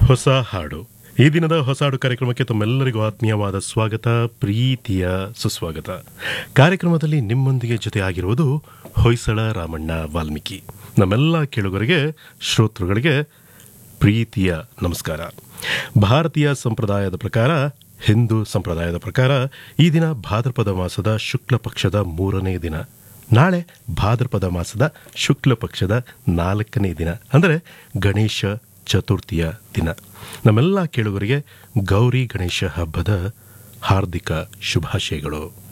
ಹೊಸ ಹಾಡು ಈ ದಿನದ ಹೊಸ ಹಾಡು ಕಾರ್ಯಕ್ರಮಕ್ಕೆ ತಮ್ಮೆಲ್ಲರಿಗೂ ಆತ್ಮೀಯವಾದ ಸ್ವಾಗತ ಪ್ರೀತಿಯ ಸುಸ್ವಾಗತ ಕಾರ್ಯಕ್ರಮದಲ್ಲಿ ನಿಮ್ಮೊಂದಿಗೆ ಜೊತೆಯಾಗಿರುವುದು ಹೊಯ್ಸಳ ರಾಮಣ್ಣ ವಾಲ್ಮೀಕಿ ನಮ್ಮೆಲ್ಲ ಕೇಳುಗರಿಗೆ ಶ್ರೋತೃಗಳಿಗೆ ಪ್ರೀತಿಯ ನಮಸ್ಕಾರ ಭಾರತೀಯ ಸಂಪ್ರದಾಯದ ಪ್ರಕಾರ ಹಿಂದೂ ಸಂಪ್ರದಾಯದ ಪ್ರಕಾರ ಈ ದಿನ ಭಾದ್ರಪದ ಮಾಸದ ಶುಕ್ಲ ಪಕ್ಷದ ಮೂರನೇ ದಿನ ನಾಳೆ ಭಾದ್ರಪದ ಮಾಸದ ಶುಕ್ಲ ಪಕ್ಷದ ನಾಲ್ಕನೇ ದಿನ ಅಂದರೆ ಗಣೇಶ ಚತುರ್ಥಿಯ ದಿನ ನಮ್ಮೆಲ್ಲ ಕೇಳುಗರಿಗೆ ಗೌರಿ ಗಣೇಶ ಹಬ್ಬದ ಹಾರ್ದಿಕ ಶುಭಾಶಯಗಳು